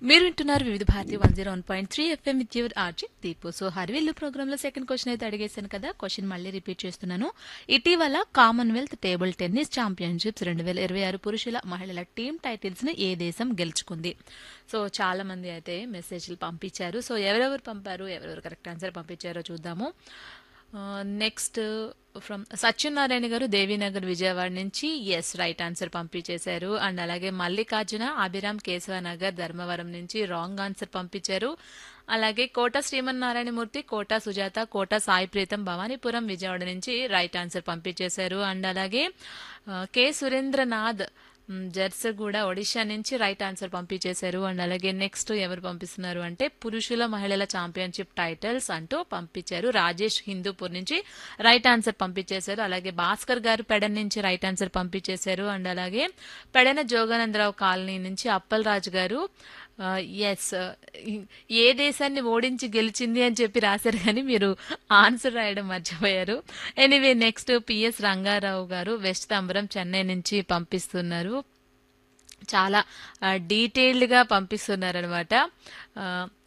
మీరు వింటున్నారు Vividh Bharati one zero one point three FM with your RJ Deepu so Harivillu program లో second question అయితే అడిగేశాను కదా క్వశ్చన్ మళ్ళీ రిపీట్ చేస్తున్నాను ఇటీవల కామన్వెల్త్ టేబుల్ టెన్నిస్ ఛాంపియన్షిప్స్ రెండు వేల ఇరవై ఆరు పురుషుల మహిళల టీమ్ టైటిల్స్ ని ఏ దేశం గెలుచుకుంది సో చాలా మంది అయితే మెసేజ్లు పంపించారు సో ఎవరెవరు పంపారు ఎవరెవరు కరెక్ట్ ఆన్సర్ పంపించారో చూద్దాము నెక్స్ట్ ఫ్రమ్ సత్యనారాయణ గారు దేవీనగర్ విజయవాడ నుంచి ఎస్ రైట్ ఆన్సర్ పంపించేశారు అండ్ అలాగే మల్లికార్జున అభిరామ్ కేశవనగర్ ధర్మవరం నుంచి రాంగ్ ఆన్సర్ పంపించారు అలాగే కోట శ్రీమన్నారాయణమూర్తి కోట సుజాత కోట సాయి ప్రీతం భవానీపురం విజయవాడ నుంచి రైట్ ఆన్సర్ పంపించేశారు అండ్ అలాగే ఆ, కె సురేంద్రనాథ్ మ్, జర్సగూడ ఒడిషా నుంచి రైట్ ఆన్సర్ పంపించేశారు అండ్ అలాగే నెక్స్ట్ ఎవరు పంపిస్తున్నారు అంటే పురుషుల మహిళల ఛాంపియన్షిప్ టైటిల్స్ అంటూ పంపించారు రాజేష్ హిందూపూర్ నుంచి రైట్ ఆన్సర్ పంపించేశారు అలాగే భాస్కర్ గారు పెడన్ నుంచి రైట్ ఆన్సర్ పంపించేశారు అండ్ అలాగే పెడన జోగానందరావు కాలనీ నుంచి అప్పల్ రాజు గారు ఎస్ ఏ దేశాన్ని ఓడించి గెలిచింది అని చెప్పి రాశారు కానీ మీరు ఆన్సర్ రాయడం మర్చిపోయారు ఎనీవే నెక్స్ట్ పిఎస్ రంగారావు గారు వెస్ట్ తంబరం చెన్నై నుంచి పంపిస్తున్నారు చాలా డీటెయిల్డ్గా పంపిస్తున్నారు అనమాట